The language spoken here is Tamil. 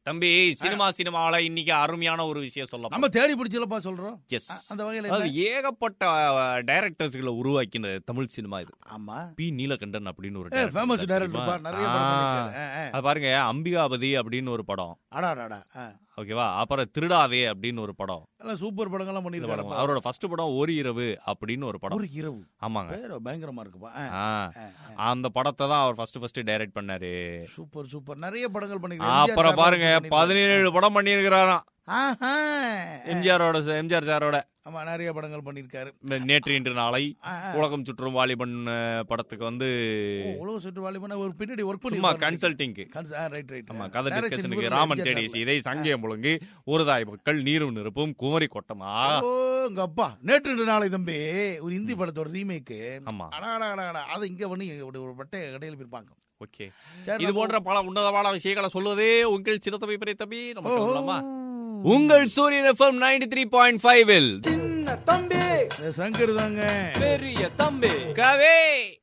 தம்பி சினிமா சினிமாவில இன்னைக்கு அருமையான ஒரு விஷயம் சொல்ல நம்ம தேடி பிடிச்சலப்பா சொல்றோம் எஸ் அ- அந்த வகையில அது என்ன? ஏகப்பட்ட டைரக்டர்ஸ்களை உருவாக்கின தமிழ் சினிமா இது ஆமா பி நீலகண்டன் அப்படின்னு ஒரு ஏ director ஃபேமஸ் இருக்காரு டைரக்டர் பா தெரியுமா? நிறைய படம் ஆ. பண்ணிருக்காரு. ஆ, ஆ. அது பாருங்க அம்பிகாபதி அப்படின்னு ஒரு படம் அடாடாடா ஆ. ஓகேவா அப்புறம் திருடாதே அப்படின்னு ஒரு படம் எல்லாம் சூப்பர் படங்கள்லாம் இந்த பண்ணிருக்காரு படம். அவரோட ஃபர்ஸ்ட் படம் ஒரு இரவு அப்படின்னு ஒரு படம் ஒரு இரவு ஆமாங்க பேர் பயங்கரமா இருக்குப்பா ஆ, ஆ, ஆ, ஆ. அந்த படத்தை தான் அவர் ஃபர்ஸ்ட் ஃபர்ஸ்ட் டைரக்ட் பண்ணாரு சூப்பர் சூப்பர் நிறைய படங்கள் பண்ணிருக்காரு அப்புறம் பாருங்க பதினேழு படம் பண்ணியிருக்கிறாராம் ஆஹா. எம்ஜிஆரோட எம்ஜிஆர் சாரோட ஆமா நிறைய படங்கள் பண்ணிருக்காரு நேற்று இன்று நாளை ஆ, ஆ. உலகம் சுற்றும் வாலிபன் அஹ், படத்துக்கு வந்து ஓ, உலக சுற்று வாலிபன ஒரு பின்னாடி ஒர்க் சும்மா பண்ணி கன்சல்டிங்க்கு ரைட் ரைட் ஆமா கதை டிஸ்கஷனுக்கு ராமன் தேடி சீதை சங்கியம் முழுங்கு ஒருதாய் மக்கள் நீரும் நிரப்பும் குமரி கொட்டமா ஓ உங்க அப்பா நேற்று இன்று நாளை தம்பி ஒரு ஹிந்தி படத்தோட ரீமேக் ஆமா அடாடா அது இங்க பண்ணி ஒரு ஒரு பட்டை கடையில் போயிருப்பாங்க ஓகே சரி, இது நம்ம- போன்ற பல உன்னதமான விஷயங்களை சொல்வதே உங்கள் சின்னத்தம்பி பெரிய தம்பி ஓ, நம்ம சொல்லலாமா ஓ. உங்கள் Suryan FM ninety three point five சின்ன தம்பி சங்கர் தாங்க பெரிய தம்பி கவே